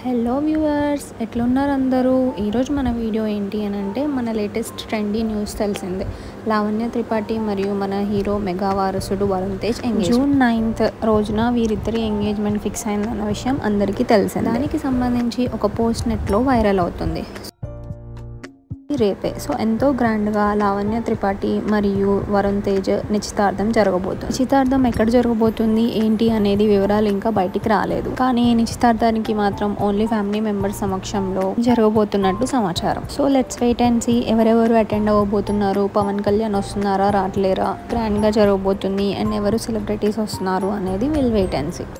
hello viewers ఎట్లున్నారు అందరూ ఈరోజు మన వీడియో ఏంటి అని అంటే మన లేటెస్ట్ ట్రెండీ న్యూస్ తెలిసిందే లావణ్య త్రిపాఠి మరియు మన హీరో మెగా వారసుడు వరుణ్ తేజ్ జూన్ నైన్త్ రోజున వీరిద్దరి ఎంగేజ్మెంట్ ఫిక్స్ అయిందన్న విషయం అందరికీ తెలిసిందే దానికి సంబంధించి ఒక పోస్ట్ నెట్లో వైరల్ అవుతుంది రేపే సో ఎంతో గ్రాండ్గా లావణ్య త్రిపాఠి మరియు వరుణ్ తేజ్ నిశ్చితార్థం జరగబోతుంది నిశ్చితార్థం ఎక్కడ జరగబోతుంది ఏంటి అనేది వివరాలు ఇంకా బయటికి రాలేదు కానీ నిశ్చితార్థానికి మాత్రం ఓన్లీ ఫ్యామిలీ మెంబర్స్ సమక్షంలో జరగబోతున్నట్టు సమాచారం so let's wait and see ఎవరెవరు అటెండ్ అవ్వబోతున్నారు పవన్ కళ్యాణ్ వస్తున్నారా రావట్లేరా గ్రాండ్గా జరగబోతుంది అండ్ ఎవరు సెలబ్రిటీస్ వస్తున్నారు అనేది విల్ వెయిట్ అండ్ సీ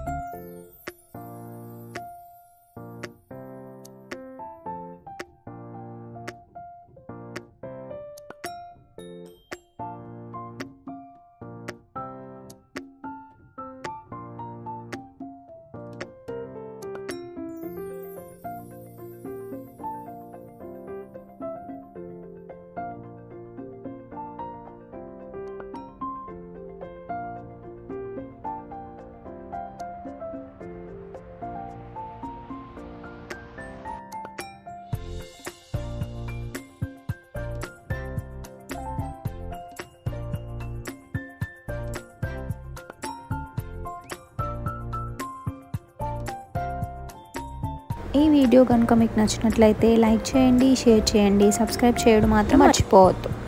ఈ వీడియో కనుక మీకు నచ్చినట్లయితే లైక్ చేయండి షేర్ చేయండి సబ్స్క్రైబ్ చేయడం మాత్రం మర్చిపోవద్దు